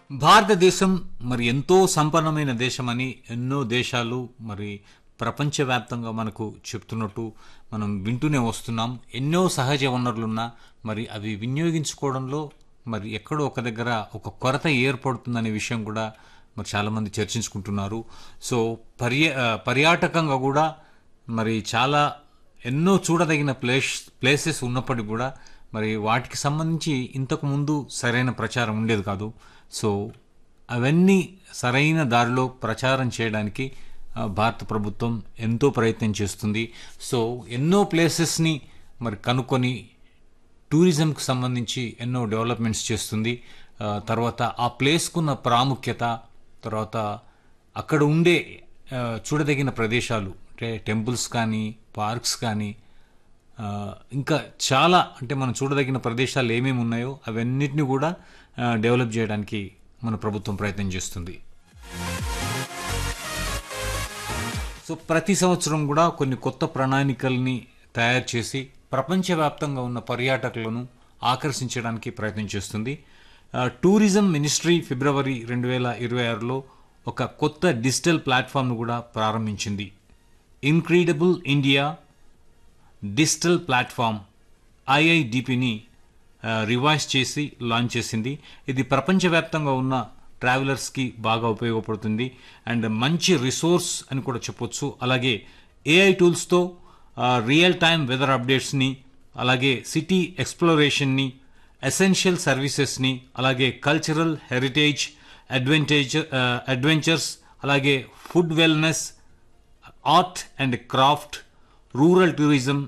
భారతదేశం మరి ఎంతో సంపన్నమైన దేశమని ఎన్నో దేశాలు మరి ప్రపంచవ్యాప్తంగా మనకు చెప్తున్నట్టు మనం వింటూనే వస్తున్నాం ఎన్నో సహజ వనరులున్నా మరి అవి వినియోగించుకోవడంలో మరి ఎక్కడో ఒక దగ్గర ఒక కొరత ఏర్పడుతుందనే విషయం కూడా మరి చాలామంది చర్చించుకుంటున్నారు సో పర్య ఆ, పర్యాటకంగా కూడా మరి చాలా ఎన్నో చూడదగిన ప్లేస్ ప్లేసెస్ ఉన్నప్పటికీ కూడా మరి వాటికి సంబంధించి ఇంతకు ముందు సరైన ప్రచారం ఉండేది కాదు సో అవన్నీ సరైన దారిలో ప్రచారం చేయడానికి ఆ, భారత ప్రభుత్వం ఎంతో ప్రయత్నం చేస్తుంది సో ఎన్నో ప్లేసెస్ని మరి కనుక్కొని టూరిజంకి సంబంధించి ఎన్నో డెవలప్మెంట్స్ చేస్తుంది ఆ, తర్వాత ఆ ప్లేస్కున్న ప్రాముఖ్యత తర్వాత అక్కడ ఉండే ఆ, చూడదగిన ప్రదేశాలు అంటే టెంపుల్స్ కానీ పార్క్స్ కానీ ఆ, ఇంకా చాలా అంటే మనం చూడదగిన ప్రదేశాలు ఏమేమి ఉన్నాయో అవన్నిటిని కూడా ఆ, డెవలప్ చేయడానికి మన ప్రభుత్వం ప్రయత్నం చేస్తుంది సో ప్రతి సంవత్సరం కూడా కొన్ని కొత్త ప్రణాళికల్ని తయారు చేసి ప్రపంచవ్యాప్తంగా ఉన్న పర్యాటకులను ఆకర్షించడానికి ప్రయత్నం చేస్తుంది ఆ, టూరిజం మినిస్ట్రీ ఫిబ్రవరి రెండు వేల ఇరవై ఆరులో ఒక కొత్త డిజిటల్ ప్లాట్ఫామ్ను కూడా ప్రారంభించింది ఇన్క్రీడబుల్ ఇండియా డిజిటల్ ప్లాట్ఫామ్ ఐఐడిపిని రివైజ్ చేసి లాంచ్ చేసింది ఇది ప్రపంచవ్యాప్తంగా ఉన్న ట్రావెలర్స్కి బాగా ఉపయోగపడుతుంది అండ్ మంచి రిసోర్స్ అని కూడా చెప్పొచ్చు అలాగే ఏఐ టూల్స్తో రియల్ టైమ్ వెదర్ అప్డేట్స్ని అలాగే సిటీ ఎక్స్ప్లోరేషన్ని ఎసెన్షియల్ సర్వీసెస్ని అలాగే కల్చరల్ హెరిటేజ్ అడ్వెంటేజ్ అడ్వెంచర్స్ అలాగే food wellness art and craft rural tourism